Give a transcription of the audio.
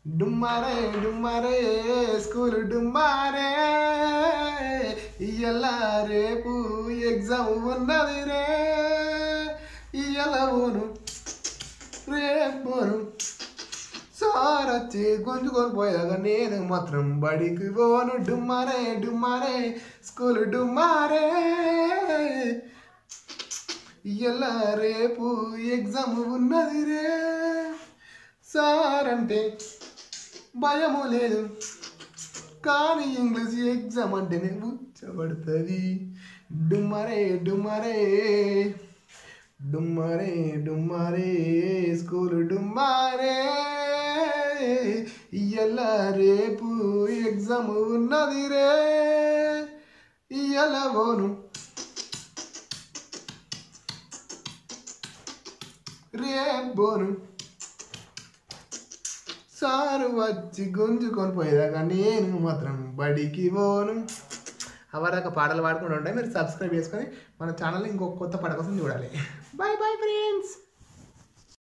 డుమ్మారే డుమ్మారే school డుమ్మారే ఇయ్యాల రేపు exam ఉన్నది రే ఇయ్యాల పోను రేపు పోను సార్ వచ్చి గుంజుకొని పోయాక నేను మాత్రం బడికి పోను డుమ్మారే డుమ్మారే స్కూల్ డుమ్మారే ఇయ్యాల రేపు ఎగ్జామ్ ఉన్నది రే సార్ అంటే భయము లేదు కానీ ఇంగ్లీష్ ఎగ్జామ్ అంటేనే ఉచ్చబడుతుంది డుమ్మరే డుమ్మరే డుమ్మరే డుమ్మరే స్కూల్ డుమ్మారే ఇయ్యాల రేపు ఎగ్జామ్ ఉన్నది రే ఇయ్యాల పోను రేపు పోను సారు వచ్చి గుంజుకొని పోయేదాకా నేను మాత్రం బడికి పోను అవరాక పాటలు పాడుకుంటూ ఉంటాయి మీరు సబ్స్క్రైబ్ చేసుకొని మన ఛానల్ ఇంకొక కొత్త పాట కోసం చూడాలి బాయ్ బాయ్ ఫ్రెండ్స్